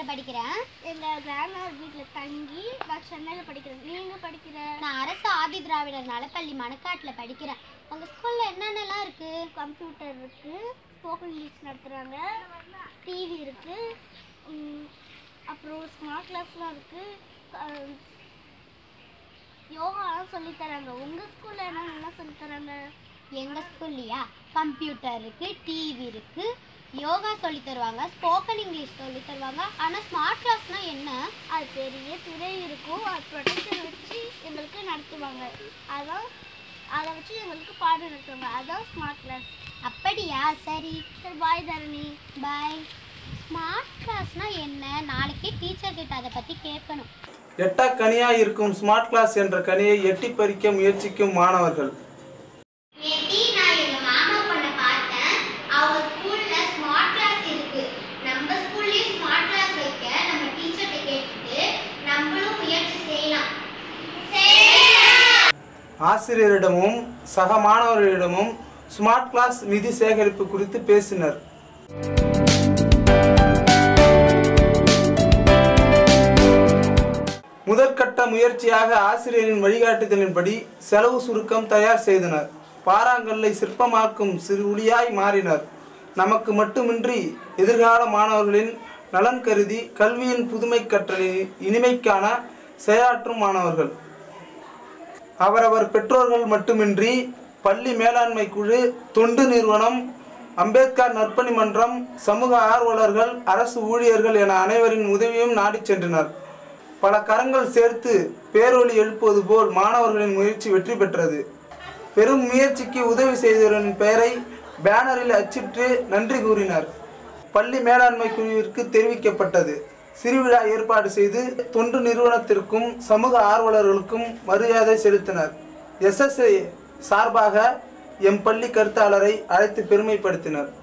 படிக்கிறேன் எங்கள் கிராமர் வீட்டில் தங்கி நான் சென்னையில் படிக்கிறேன் நீங்கள் படிக்கிற நான் அரசு ஆதி திராவிடர் நலப்பள்ளி மணக்காட்டில் படிக்கிறேன் உங்கள் ஸ்கூலில் என்னென்னலாம் இருக்குது கம்ப்யூட்டர் இருக்குது ஸ்போக்கன் இங்கிலீஷ் நடத்துகிறாங்க டிவி இருக்குது அப்புறம் ஸ்மார்ட் கிளாஸ்லாம் இருக்குது யோகாலாம் சொல்லித் தராங்க உங்கள் ஸ்கூலில் என்னென்னலாம் சொல்லித் தராங்க எங்கள் ஸ்கூல்லையா கம்ப்யூட்டர் இருக்குது டிவி இருக்குது யோகா சொல்லி தருவாங்க ஸ்போக்கன் இங்கிலீஷ் சொல்லி தருவாங்க ஆனால் ஸ்மார்ட் கிளாஸ்னால் என்ன அது பெரிய திரை இருக்கும் அது ப்ரொடெக்டர் வச்சு எங்களுக்கு நடத்துவாங்க அதான் அதை வச்சு எங்களுக்கு பாடம் நடத்துவாங்க அதான் ஸ்மார்ட் கிளாஸ் அப்படியா சரி சரி பாய் தரணி பாய் ஸ்மார்ட் கிளாஸ்னால் என்ன நாளைக்கே டீச்சர் கிட்ட அதை பற்றி கேட்கணும் எட்டா கனியாய் இருக்கும் ஸ்மார்ட் கிளாஸ் என்ற கனியை எட்டி பறிக்க முயற்சிக்கும் மாணவர்கள் நேத்தி நான் எங்க மாமா பொண்ணை பார்த்தேன் அவங்க ஸ்கூல்ல ஸ்மார்ட் கிளாஸ் இருக்கு நம்ம ஸ்கூல்லயும் ஸ்மார்ட் கிளாஸ் வைக்க நம்ம டீச்சர்கிட்ட கேட்டுட்டு நம்மளும் முயற்சி செய்யலாம் ஆசிரியரிடமும் சக மாணவர்களிடமும் ஸ்மார்ட் கிளாஸ் நிதி சேகரிப்பு குறித்து பேசினர் முதற்கட்ட முயற்சியாக ஆசிரியரின் வழிகாட்டுதலின்படி செலவு சுருக்கம் தயார் செய்தனர் பாறாங்கல்லை சிற்பமாக்கும் சிறு உளியாய் மாறினர் நமக்கு மட்டுமின்றி எதிர்கால மாணவர்களின் நலன் கருதி கல்வியின் புதுமை கற்றலை இனிமைக்கான செயலாற்றும் மாணவர்கள் அவரவர் பெற்றோர்கள் மட்டுமின்றி பள்ளி மேலாண்மை குழு தொண்டு நிறுவனம் அம்பேத்கர் நற்பணி மன்றம் சமூக ஆர்வலர்கள் அரசு ஊழியர்கள் என அனைவரின் உதவியும் நாடிச் சென்றனர் பல கரங்கள் சேர்த்து பேரொலி எழுப்புவது போல் மாணவர்களின் முயற்சி வெற்றி பெற்றது பெரும் முயற்சிக்கு உதவி செய்தவரின் பெயரை பேனரில் அச்சிட்டு நன்றி கூறினர் பள்ளி மேலாண்மை குழுவிற்கு தெரிவிக்கப்பட்டது சிறுவிழா ஏற்பாடு செய்து தொண்டு நிறுவனத்திற்கும் சமூக ஆர்வலர்களுக்கும் மரியாதை செலுத்தினர் எஸ்எஸ்ஐ சார்பாக எம் பள்ளி கருத்தாளரை அழைத்து பெருமைப்படுத்தினர்